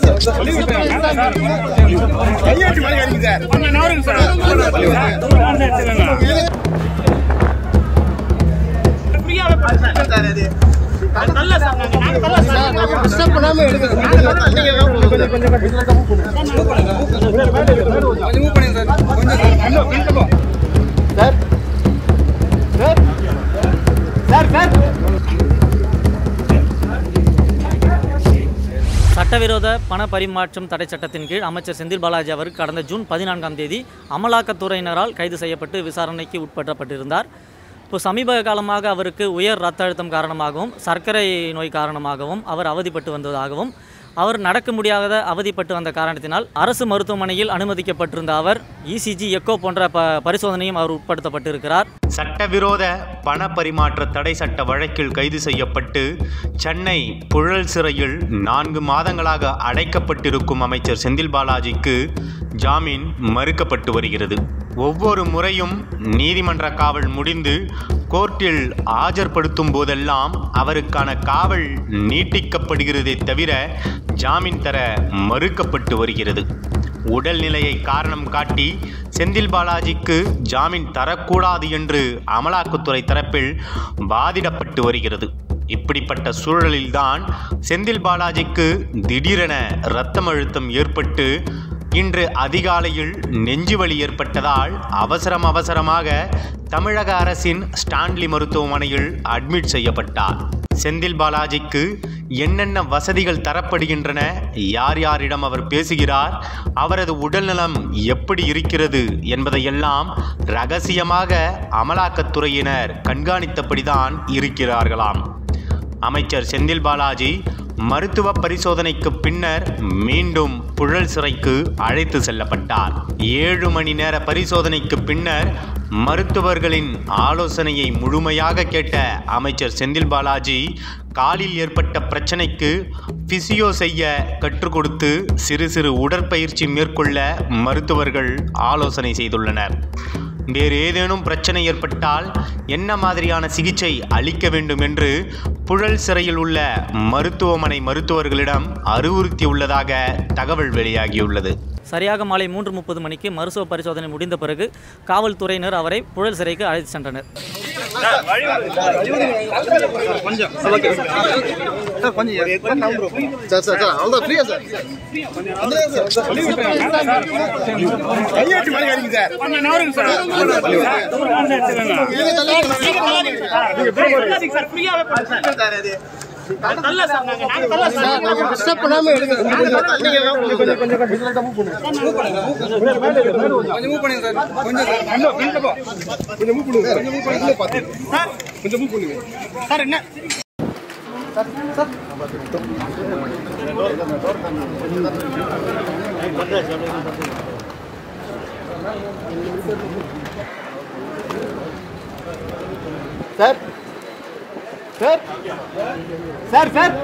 சட்டவிரோத பண பரிமாற்றம் தடை சட்டத்தின் கீழ் அமைச்சர் செந்தில் பாலாஜி அவர் கடந்த ஜூன் பதினான்காம் தேதி அமலாக்கத்துறையினரால் கைது செய்யப்பட்டு விசாரணைக்கு உட்படுத்தப்பட்டிருந்தார் இப்போ சமீப காலமாக அவருக்கு உயர் ரத்த அழுத்தம் காரணமாகவும் சர்க்கரை நோய் காரணமாகவும் அவர் அவதிப்பட்டு வந்ததாகவும் அவர் நடக்க முடியாத அவதிப்பட்டு வந்த காரணத்தினால் அரசு மருத்துவமனையில் அனுமதிக்கப்பட்டிருந்த அவர் இசிஜி எக்கோ போன்ற ப பரிசோதனையும் அவர் உட்படுத்தப்பட்டிருக்கிறார் சட்டவிரோத பண பரிமாற்ற தடை சட்ட வழக்கில் கைது செய்யப்பட்டு சென்னை புழல் சிறையில் நான்கு மாதங்களாக அடைக்கப்பட்டிருக்கும் அமைச்சர் செந்தில் பாலாஜிக்கு ஜாமீன் மறுக்கப்பட்டு வருகிறது ஒவ்வொரு முறையும் நீதிமன்ற காவல் முடிந்து கோர்ட்டில் ஆஜர்படுத்தும் போதெல்லாம் அவருக்கான காவல் நீட்டிக்கப்படுகிறதே தவிர ஜாமீன் தர மறுக்கப்பட்டு வருகிறது உடல்நிலையை காரணம் காட்டி செந்தில் பாலாஜிக்கு ஜாமீன் தரக்கூடாது என்று அமலாக்கத்துறை தரப்பில் வாதிடப்பட்டு வருகிறது இப்படிப்பட்ட சூழலில்தான் செந்தில் பாலாஜிக்கு திடீரென இரத்தம் அழுத்தம் ஏற்பட்டு இன்று அதிகாலையில் நெஞ்சுவலி ஏற்பட்டதால் அவசரம் அவசரமாக தமிழக அரசின் ஸ்டான்லி மருத்துவமனையில் அட்மிட் செய்யப்பட்டார் செந்தில் பாலாஜிக்கு என்னென்ன வசதிகள் தரப்படுகின்றன யார் யாரிடம் அவர் பேசுகிறார் அவரது உடல்நலம் எப்படி இருக்கிறது என்பதையெல்லாம் ரகசியமாக அமலாக்கத்துறையினர் கண்காணித்தபடிதான் இருக்கிறார்களாம் அமைச்சர் செந்தில் பாலாஜி மருத்துவ பரிசோதனைக்கு பின்னர் மீண்டும் புழல் சிறைக்கு அழைத்து செல்லப்பட்டார் ஏழு மணி நேர பரிசோதனைக்கு பின்னர் மருத்துவர்களின் ஆலோசனையை முழுமையாக கேட்ட அமைச்சர் செந்தில் பாலாஜி காலில் ஏற்பட்ட பிரச்சனைக்கு பிசியோ செய்ய கற்றுக் கொடுத்து சிறு சிறு உடற்பயிற்சி மேற்கொள்ள மருத்துவர்கள் ஆலோசனை செய்துள்ளனர் வேறு ஏதேனும் பிரச்சனை ஏற்பட்டால் என்ன மாதிரியான சிகிச்சை அளிக்க வேண்டும் என்று புழல் சிறையில் உள்ள மருத்துவமனை மருத்துவர்களிடம் அறிவுறுத்தியுள்ளதாக தகவல் வெளியாகியுள்ளது சரியாக மாலை மூன்று முப்பது மணிக்கு மருத்துவ பரிசோதனை முடிந்த பிறகு காவல்துறையினர் அவரை புழல் சிறைக்கு அழைத்து சென்றனர் சார் சார் சார் அவ்வளோ ஃப்ரீயா சார் டிஸ்டர்ப் பண்ணாம எடுங்க sir sir sir sir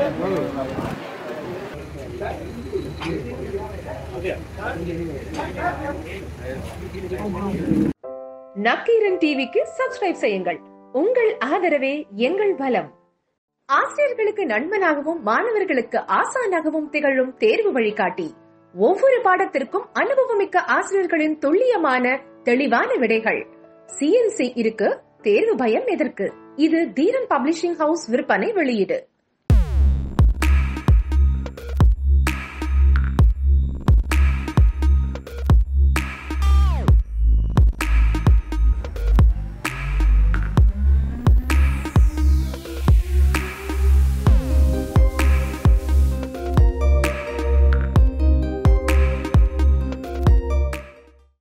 Nakkeeran டிவிக்கு சப்ஸ்கிரைப் செய்யுங்கள் உங்கள் ஆதரவே எங்கள் பலம் ஆசிரியர்களுக்கு நண்பனாகவும் மாணவர்களுக்கு ஆசானாகவும் திகழும் தேர்வு வழிகாட்டி ஒவ்வொரு பாடத்திற்கும் அனுபவமிக்க ஆசிரியர்களின் துல்லியமான தெளிவான விடைகள் சிஎன்சி இருக்கு தேர்வு பயம் எதற்கு இது தீரன் பப்ளிஷிங் ஹவுஸ் விற்பனை வெளியீடு